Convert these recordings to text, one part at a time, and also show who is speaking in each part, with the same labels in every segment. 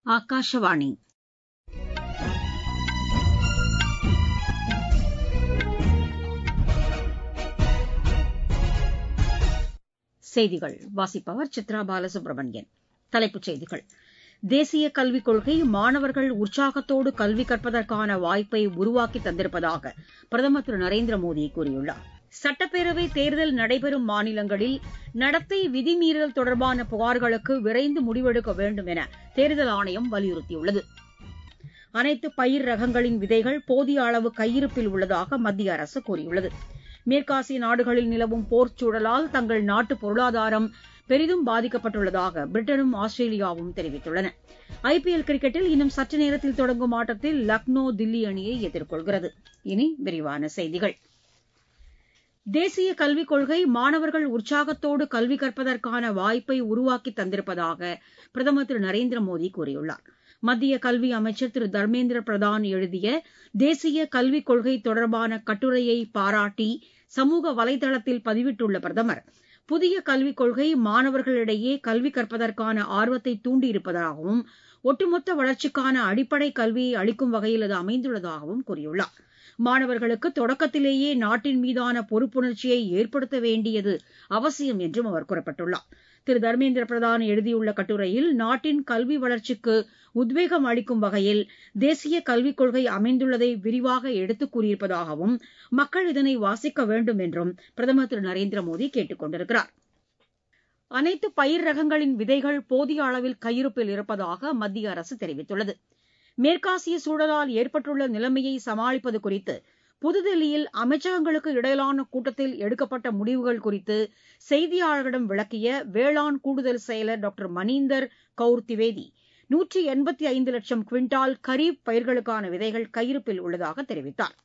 Speaker 1: ಆಕಾಶವಾಣಿ செய்திகள் வாசிப்பவர் சித்ரா பாலசுப்ரமணியன் தலைப்புச் செய்திகள் தேசிய கல்விக் கொள்கை மாணவர்கள் உற்சாகத்தோடு கல்வி கற்பதற்கான வாய்ப்பை உருவாக்கி தந்திருப்பதாக பிரதமர் திரு நரேந்திர மோடி கூறியுள்ளார் சட்டப்பேரவை தேர்தல் நடைபெறும் மாநிலங்களில் நடத்தை விதிமீறல் தொடர்பான புகார்களுக்கு விரைந்து முடிவெடுக்க வேண்டும் என தேர்தல் ஆணையம் வலியுறுத்தியுள்ளது அனைத்து பயிர் ரகங்களின் விதைகள் போதிய அளவு கையிருப்பில் உள்ளதாக மத்திய அரசு கூறியுள்ளது மேற்காசிய நாடுகளில் நிலவும் போர்ச் சூழலால் தங்கள் நாட்டு பொருளாதாரம் பெரிதும் பாதிக்கப்பட்டுள்ளதாக பிரிட்டனும் ஆஸ்திரேலியாவும் தெரிவித்துள்ளன ஐபிஎல் கிரிக்கெட்டில் இன்னும் சற்று நேரத்தில் தொடங்கும் ஆட்டத்தில் லக்னோ தில்லி அணியை எதிர்கொள்கிறது இனி விரிவான செய்திகள் தேசிய கல்விக் கொள்கை மாணவர்கள் உற்சாகத்தோடு கல்வி கற்பதற்கான வாய்ப்பை உருவாக்கி தந்திருப்பதாக பிரதமர் திரு நரேந்திர மோடி கூறியுள்ளார் மத்திய கல்வி அமைச்சர் திரு தர்மேந்திர பிரதான் எழுதிய தேசிய கல்விக் கொள்கை தொடர்பான கட்டுரையை பாராட்டி சமூக வலைதளத்தில் பதிவிட்டுள்ள பிரதமர் புதிய கல்விக் கொள்கை மாணவர்களிடையே கல்வி கற்பதற்கான ஆர்வத்தை தூண்டியிருப்பதாகவும் ஒட்டுமொத்த வளர்ச்சிக்கான அடிப்படை கல்வியை அளிக்கும் வகையில் அது அமைந்துள்ளதாகவும் கூறியுள்ளார் மாணவர்களுக்கு தொடக்கத்திலேயே நாட்டின் மீதான பொறுப்புணர்ச்சியை ஏற்படுத்த வேண்டியது அவசியம் என்றும் அவர் குறிப்பிட்டுள்ளார் திரு தர்மேந்திர பிரதான் எழுதியுள்ள கட்டுரையில் நாட்டின் கல்வி வளர்ச்சிக்கு உத்வேகம் அளிக்கும் வகையில் தேசிய கல்விக் கொள்கை அமைந்துள்ளதை விரிவாக எடுத்துக் கூறியிருப்பதாகவும் மக்கள் இதனை வாசிக்க வேண்டும் என்றும் பிரதமர் திரு நரேந்திர மோடி கேட்டுக் கொண்டிருக்கிறார் அனைத்து பயிர் ரகங்களின் விதைகள் போதிய அளவில் கையிருப்பில் இருப்பதாக மத்திய அரசு தெரிவித்துள்ளது மேற்காசிய சூழலால் ஏற்பட்டுள்ள நிலைமையை சமாளிப்பது குறித்து புதுதில்லியில் அமைச்சகங்களுக்கு இடையிலான கூட்டத்தில் எடுக்கப்பட்ட முடிவுகள் குறித்து செய்தியாளர்களிடம் விளக்கிய வேளாண் கூடுதல் செயலர் டாக்டர் மணீந்தர் கவுர் திவேதி நூற்றி எண்பத்தி ஐந்து லட்சம் குவிண்டால் கரீப் பயிர்களுக்கான விதைகள் கையிருப்பில் உள்ளதாக தெரிவித்தார்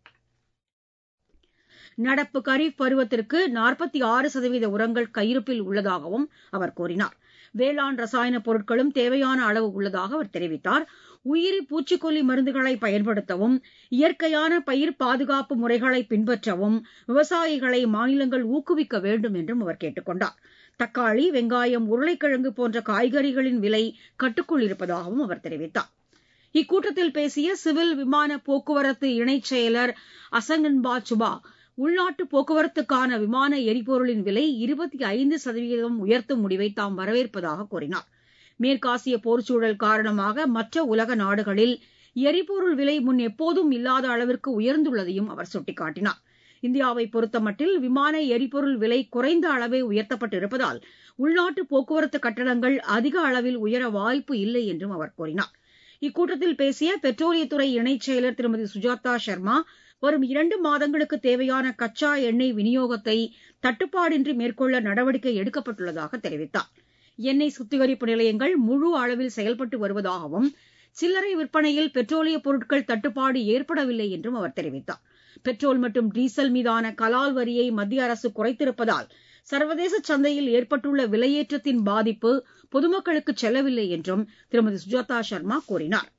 Speaker 1: நடப்பு கரீப் பருவத்திற்கு நாற்பத்தி ஆறு சதவீத உரங்கள் கையிருப்பில் உள்ளதாகவும் அவர் கூறினார் வேளாண் ரசாயன பொருட்களும் தேவையான அளவு உள்ளதாக அவர் தெரிவித்தார் உயிரி பூச்சிக்கொல்லி மருந்துகளை பயன்படுத்தவும் இயற்கையான பயிர் பாதுகாப்பு முறைகளை பின்பற்றவும் விவசாயிகளை மாநிலங்கள் ஊக்குவிக்க வேண்டும் என்றும் அவர் கேட்டுக் கொண்டார் தக்காளி வெங்காயம் உருளைக்கிழங்கு போன்ற காய்கறிகளின் விலை கட்டுக்குள் இருப்பதாகவும் அவர் தெரிவித்தார் இக்கூட்டத்தில் பேசிய சிவில் விமான போக்குவரத்து இணைச் செயலர் அசங்கன்பா சுபா உள்நாட்டு போக்குவரத்துக்கான விமான எரிபொருளின் விலை இருபத்தி ஐந்து சதவீதம் உயர்த்தும் முடிவை தாம் வரவேற்பதாக கூறினார் மேற்காசிய போர்ச்சூழல் காரணமாக மற்ற உலக நாடுகளில் எரிபொருள் விலை முன் எப்போதும் இல்லாத அளவிற்கு உயர்ந்துள்ளதையும் அவர் சுட்டிக்காட்டினார் இந்தியாவை பொறுத்தமட்டில் விமான எரிபொருள் விலை குறைந்த அளவே உயர்த்தப்பட்டிருப்பதால் உள்நாட்டு போக்குவரத்து கட்டணங்கள் அதிக அளவில் உயர வாய்ப்பு இல்லை என்றும் அவர் கூறினார் இக்கூட்டத்தில் பேசிய பெட்ரோலியத்துறை இணைச் செயலர் திருமதி சுஜாதா சர்மா வரும் இரண்டு மாதங்களுக்கு தேவையான கச்சா எண்ணெய் விநியோகத்தை தட்டுப்பாடின்றி மேற்கொள்ள நடவடிக்கை எடுக்கப்பட்டுள்ளதாக தெரிவித்தார் எண்ணெய் சுத்திகரிப்பு நிலையங்கள் முழு அளவில் செயல்பட்டு வருவதாகவும் சில்லறை விற்பனையில் பெட்ரோலிய பொருட்கள் தட்டுப்பாடு ஏற்படவில்லை என்றும் அவர் தெரிவித்தார் பெட்ரோல் மற்றும் டீசல் மீதான கலால் வரியை மத்திய அரசு குறைத்திருப்பதால் சர்வதேச சந்தையில் ஏற்பட்டுள்ள விலையேற்றத்தின் பாதிப்பு பொதுமக்களுக்கு செல்லவில்லை என்றும் திருமதி சுஜாதா சர்மா கூறினார்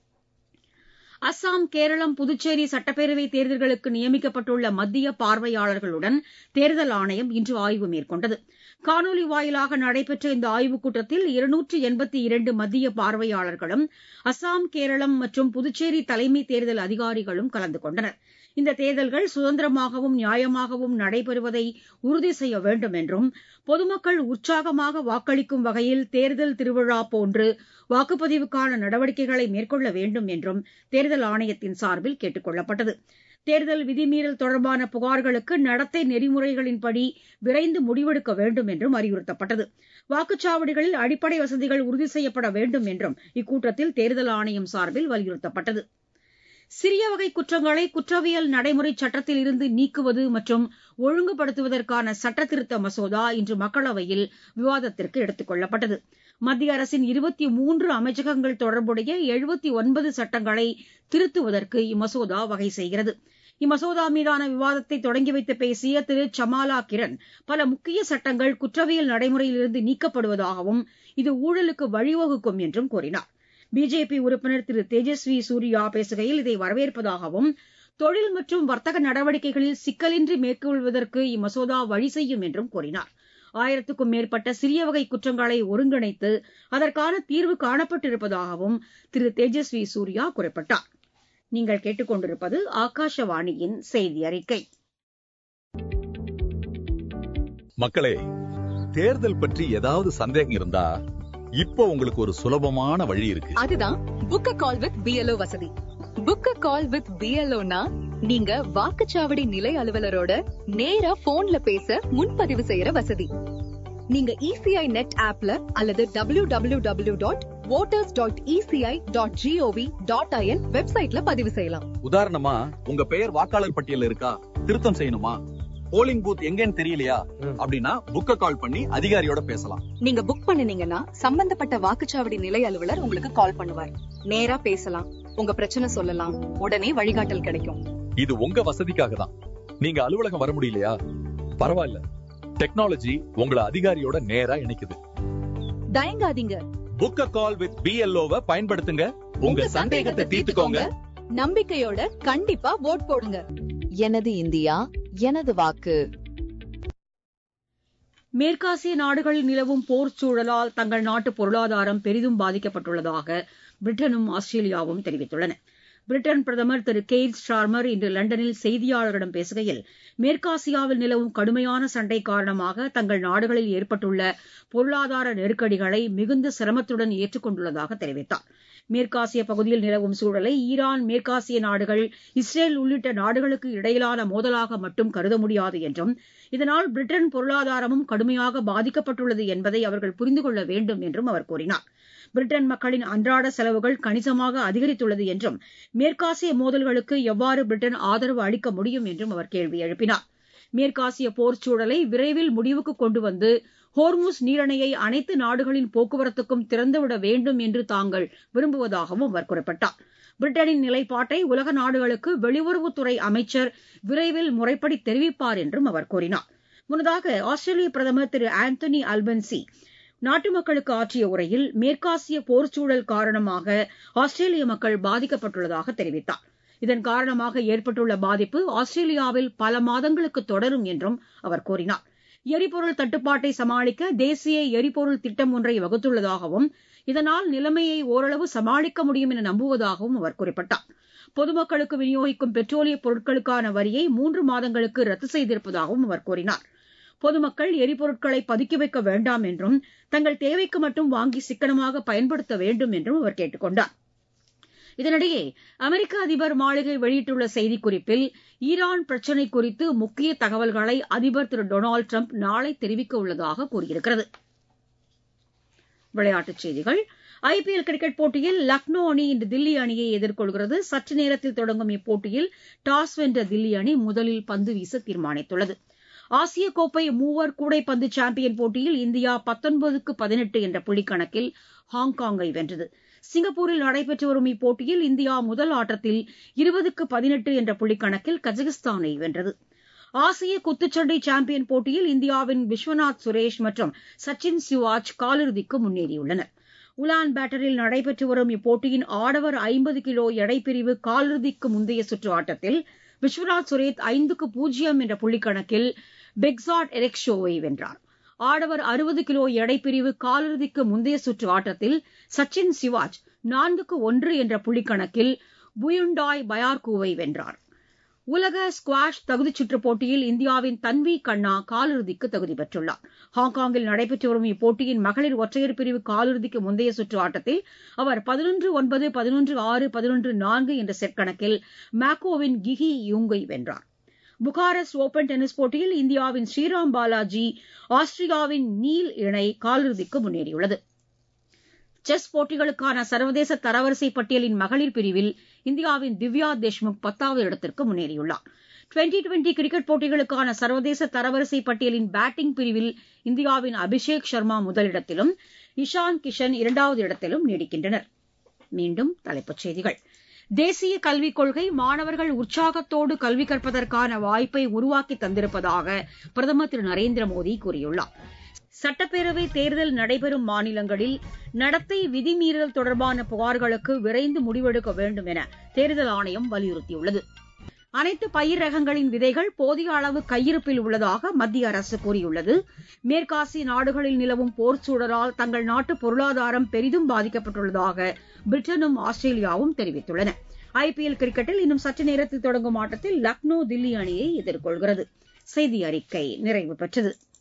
Speaker 1: அஸ்ஸாம் கேரளம் புதுச்சேரி சட்டப்பேரவை தேர்தல்களுக்கு நியமிக்கப்பட்டுள்ள மத்திய பார்வையாளர்களுடன் தேர்தல் ஆணையம் இன்று ஆய்வு மேற்கொண்டது காணொலி வாயிலாக நடைபெற்ற இந்த ஆய்வுக் கூட்டத்தில் இருநூற்று எண்பத்தி இரண்டு மத்திய பார்வையாளர்களும் அஸ்ஸாம் கேரளம் மற்றும் புதுச்சேரி தலைமை தேர்தல் அதிகாரிகளும் கலந்து கொண்டனர் இந்த தேர்தல்கள் சுதந்திரமாகவும் நியாயமாகவும் நடைபெறுவதை உறுதி செய்ய வேண்டும் என்றும் பொதுமக்கள் உற்சாகமாக வாக்களிக்கும் வகையில் தேர்தல் திருவிழா போன்று வாக்குப்பதிவுக்கான நடவடிக்கைகளை மேற்கொள்ள வேண்டும் என்றும் தேர்தல் ஆணையத்தின் சார்பில் கேட்டுக் கொள்ளப்பட்டது தேர்தல் விதிமீறல் தொடர்பான புகார்களுக்கு நடத்தை நெறிமுறைகளின்படி விரைந்து முடிவெடுக்க வேண்டும் என்றும் அறிவுறுத்தப்பட்டது வாக்குச்சாவடிகளில் அடிப்படை வசதிகள் உறுதி செய்யப்பட வேண்டும் என்றும் இக்கூட்டத்தில் தேர்தல் ஆணையம் சார்பில் வலியுறுத்தப்பட்டது சிறிய வகை குற்றங்களை குற்றவியல் நடைமுறை சட்டத்தில் இருந்து நீக்குவது மற்றும் ஒழுங்குபடுத்துவதற்கான சட்டத்திருத்த மசோதா இன்று மக்களவையில் விவாதத்திற்கு எடுத்துக் கொள்ளப்பட்டது மத்திய அரசின் இருபத்தி மூன்று அமைச்சகங்கள் தொடர்புடைய எழுபத்தி ஒன்பது சட்டங்களை திருத்துவதற்கு இம்மசோதா வகை செய்கிறது இம்மசோதா மீதான விவாதத்தை தொடங்கி வைத்து பேசிய திரு சமாலா கிரண் பல முக்கிய சட்டங்கள் குற்றவியல் நடைமுறையிலிருந்து நீக்கப்படுவதாகவும் இது ஊழலுக்கு வழிவகுக்கும் என்றும் கூறினார் பிஜேபி உறுப்பினர் திரு தேஜஸ்வி சூர்யா பேசுகையில் இதை வரவேற்பதாகவும் தொழில் மற்றும் வர்த்தக நடவடிக்கைகளில் சிக்கலின்றி மேற்கொள்வதற்கு இம்மசோதா வழி செய்யும் என்றும் கூறினார் ஆயிரத்துக்கும் மேற்பட்ட சிறிய வகை குற்றங்களை ஒருங்கிணைத்து அதற்கான தீர்வு காணப்பட்டிருப்பதாகவும் திரு தேஜஸ்வி சூர்யா குறிப்பிட்டார் நீங்கள் கேட்டுக்கொண்டிருப்பது ஆகாஷவாணியின் செய்தி அறிக்கை
Speaker 2: மக்களே தேர்தல் பற்றி ஏதாவது சந்தேகம் இருந்தா இப்போ உங்களுக்கு ஒரு சுலபமான வழி இருக்கு
Speaker 3: அதுதான் புக் கால் வித் பிஎல்ஓ வசதி புக் கால் வித் பிஎல்ஓனா நீங்க வாக்குச்சாவடி நிலை அலுவலரோட நேரா போன்ல பேச முன்பதிவு செய்யற வசதி நீங்க இசிஐ நெட் ஆப்ல அல்லது W W W dot voters dot ECI dot GOV dot IN வெப்சைட்ல பதிவு செய்யலாம்
Speaker 2: உதாரணமா உங்க பெயர் வாக்காளர் பட்டியல்ல இருக்கா திருத்தம் செய்யணுமா போலிங் பூத் எங்கன்னு தெரியலையா அப்படின்னா புக்க கால் பண்ணி அதிகாரியோட பேசலாம்
Speaker 3: நீங்க புக் பண்ணுனீங்கன்னா சம்பந்தப்பட்ட வாக்குச்சாவடி நிலை அலுவலர் உங்களுக்கு கால் பண்ணுவார் நேரா பேசலாம் உங்க பிரச்சனை சொல்லலாம் உடனே வழிகாட்டல் கிடைக்கும்
Speaker 2: இது உங்க வசதிக்காக தான் நீங்க அலுவலகம் வர முடியலையா பரவாயில்ல டெக்னாலஜி உங்களை அதிகாரியோட நேரா இணைக்குது
Speaker 3: தயங்காதீங்க
Speaker 2: புக்க கால் வித் பிஎல்ஓவை பயன்படுத்துங்க உங்க சந்தேகத்தை தீர்த்துக்கோங்க
Speaker 3: நம்பிக்கையோட கண்டிப்பா ஓட் போடுங்க
Speaker 4: எனது இந்தியா எனது வாக்கு
Speaker 1: மேற்காசிய நாடுகளில் நிலவும் போர் சூழலால் தங்கள் நாட்டு பொருளாதாரம் பெரிதும் பாதிக்கப்பட்டுள்ளதாக பிரிட்டனும் ஆஸ்திரேலியாவும் தெரிவித்துள்ளன பிரிட்டன் பிரதமர் திரு கெய்ர் ஸ்டார்மர் இன்று லண்டனில் செய்தியாளர்களிடம் பேசுகையில் மேற்காசியாவில் நிலவும் கடுமையான சண்டை காரணமாக தங்கள் நாடுகளில் ஏற்பட்டுள்ள பொருளாதார நெருக்கடிகளை மிகுந்த சிரமத்துடன் ஏற்றுக்கொண்டுள்ளதாக தெரிவித்தார் மேற்காசிய பகுதியில் நிலவும் சூழலை ஈரான் மேற்காசிய நாடுகள் இஸ்ரேல் உள்ளிட்ட நாடுகளுக்கு இடையிலான மோதலாக மட்டும் கருத முடியாது என்றும் இதனால் பிரிட்டன் பொருளாதாரமும் கடுமையாக பாதிக்கப்பட்டுள்ளது என்பதை அவர்கள் புரிந்து கொள்ள வேண்டும் என்றும் அவர் கூறினார் பிரிட்டன் மக்களின் அன்றாட செலவுகள் கணிசமாக அதிகரித்துள்ளது என்றும் மேற்காசிய மோதல்களுக்கு எவ்வாறு பிரிட்டன் ஆதரவு அளிக்க முடியும் என்றும் அவர் கேள்வி எழுப்பினார் மேற்காசிய போர் சூழலை விரைவில் முடிவுக்கு கொண்டு வந்து ஹோர்முஸ் நீரணையை அனைத்து நாடுகளின் போக்குவரத்துக்கும் திறந்துவிட வேண்டும் என்று தாங்கள் விரும்புவதாகவும் அவர் குறிப்பிட்டார் பிரிட்டனின் நிலைப்பாட்டை உலக நாடுகளுக்கு வெளியுறவுத்துறை அமைச்சர் விரைவில் முறைப்படி தெரிவிப்பார் என்றும் அவர் கூறினார் முன்னதாக ஆஸ்திரேலிய பிரதமர் திரு ஆந்தனி அல்பன்சி நாட்டு மக்களுக்கு ஆற்றிய உரையில் மேற்காசிய போர்ச்சூழல் காரணமாக ஆஸ்திரேலிய மக்கள் பாதிக்கப்பட்டுள்ளதாக தெரிவித்தார் இதன் காரணமாக ஏற்பட்டுள்ள பாதிப்பு ஆஸ்திரேலியாவில் பல மாதங்களுக்கு தொடரும் என்றும் அவர் கூறினார் எரிபொருள் தட்டுப்பாட்டை சமாளிக்க தேசிய எரிபொருள் திட்டம் ஒன்றை வகுத்துள்ளதாகவும் இதனால் நிலைமையை ஓரளவு சமாளிக்க முடியும் என நம்புவதாகவும் அவர் குறிப்பிட்டார் பொதுமக்களுக்கு விநியோகிக்கும் பெட்ரோலிய பொருட்களுக்கான வரியை மூன்று மாதங்களுக்கு ரத்து செய்திருப்பதாகவும் அவர் கூறினார் பொதுமக்கள் எரிபொருட்களை பதுக்கி வைக்க வேண்டாம் என்றும் தங்கள் தேவைக்கு மட்டும் வாங்கி சிக்கனமாக பயன்படுத்த வேண்டும் என்றும் அவர் கேட்டுக் கொண்டார் இதனிடையே அமெரிக்க அதிபர் மாளிகை வெளியிட்டுள்ள செய்திக்குறிப்பில் ஈரான் பிரச்சினை குறித்து முக்கிய தகவல்களை அதிபர் திரு டொனால்டு டிரம்ப் நாளை தெரிவிக்க உள்ளதாக கூறியிருக்கிறது விளையாட்டுச் செய்திகள் ஐபிஎல் கிரிக்கெட் போட்டியில் லக்னோ அணி இன்று தில்லி அணியை எதிர்கொள்கிறது சற்று நேரத்தில் தொடங்கும் இப்போட்டியில் டாஸ் வென்ற தில்லி அணி முதலில் பந்து வீச தீர்மானித்துள்ளது ஆசிய கோப்பை மூவர் கூடைப்பந்து சாம்பியன் போட்டியில் இந்தியா பத்தொன்பதுக்கு பதினெட்டு என்ற புள்ளிக்கணக்கில் ஹாங்காங்கை வென்றது சிங்கப்பூரில் நடைபெற்று வரும் இப்போட்டியில் இந்தியா முதல் ஆட்டத்தில் இருபதுக்கு பதினெட்டு என்ற புள்ளிக்கணக்கில் கஜகஸ்தானை வென்றது ஆசிய குத்துச்சண்டை சாம்பியன் போட்டியில் இந்தியாவின் விஸ்வநாத் சுரேஷ் மற்றும் சச்சின் சிவாஜ் காலிறுதிக்கு முன்னேறியுள்ளனர் உலான் பேட்டரில் நடைபெற்று வரும் இப்போட்டியின் ஆடவர் ஐம்பது கிலோ எடைப்பிரிவு காலிறுதிக்கு முந்தைய சுற்று ஆட்டத்தில் விஸ்வநாத் சுரேத் ஐந்துக்கு பூஜ்ஜியம் என்ற புள்ளிக்கணக்கில் பெக்ஸாட் எரெக்ஷோவை வென்றார் ஆடவர் அறுபது கிலோ எடைப்பிரிவு காலிறுதிக்கு முந்தைய சுற்று ஆட்டத்தில் சச்சின் சிவாஜ் நான்குக்கு ஒன்று என்ற புள்ளிக்கணக்கில் புயுண்டாய் பயார்கூவை வென்றார் உலக ஸ்குவாஷ் தகுதிச் சுற்றுப் போட்டியில் இந்தியாவின் தன்வி கண்ணா காலிறுதிக்கு தகுதி பெற்றுள்ளார் ஹாங்காங்கில் நடைபெற்று வரும் இப்போட்டியின் மகளிர் ஒற்றையர் பிரிவு காலிறுதிக்கு முந்தைய சுற்று ஆட்டத்தில் அவர் பதினொன்று ஒன்பது பதினொன்று ஆறு பதினொன்று நான்கு என்ற செட் கணக்கில் மேக்கோவின் கிஹி யூங்கை வென்றார் புகாரெஸ்ட் ஓபன் டென்னிஸ் போட்டியில் இந்தியாவின் ஸ்ரீராம் பாலாஜி ஆஸ்திரியாவின் நீல் இணை காலிறுதிக்கு முன்னேறியுள்ளது செஸ் போட்டிகளுக்கான சர்வதேச தரவரிசை பட்டியலின் மகளிர் பிரிவில் இந்தியாவின் திவ்யா தேஷ்முக் பத்தாவது இடத்திற்கு முன்னேறியுள்ளார் டுவெண்டி டுவெண்டி கிரிக்கெட் போட்டிகளுக்கான சர்வதேச தரவரிசை பட்டியலின் பேட்டிங் பிரிவில் இந்தியாவின் அபிஷேக் சர்மா முதலிடத்திலும் இஷான் கிஷன் இரண்டாவது இடத்திலும் நீடிக்கின்றனர் மீண்டும் தலைப்புச் செய்திகள் தேசிய கல்விக் கொள்கை மாணவர்கள் உற்சாகத்தோடு கல்வி கற்பதற்கான வாய்ப்பை உருவாக்கி தந்திருப்பதாக பிரதமர் திரு நரேந்திர மோடி கூறியுள்ளார் சட்டப்பேரவை தேர்தல் நடைபெறும் மாநிலங்களில் நடத்தை விதிமீறல் தொடர்பான புகார்களுக்கு விரைந்து முடிவெடுக்க வேண்டும் என தேர்தல் ஆணையம் வலியுறுத்தியுள்ளது அனைத்து பயிர் ரகங்களின் விதைகள் போதிய அளவு கையிருப்பில் உள்ளதாக மத்திய அரசு கூறியுள்ளது மேற்காசிய நாடுகளில் நிலவும் போர் சூழலால் தங்கள் நாட்டு பொருளாதாரம் பெரிதும் பாதிக்கப்பட்டுள்ளதாக பிரிட்டனும் ஆஸ்திரேலியாவும் தெரிவித்துள்ளன ஐபிஎல் கிரிக்கெட்டில் இன்னும் சற்று நேரத்தில் தொடங்கும் ஆட்டத்தில் லக்னோ தில்லி அணியை எதிர்கொள்கிறது செய்தி அறிக்கை நிறைவு பெற்றது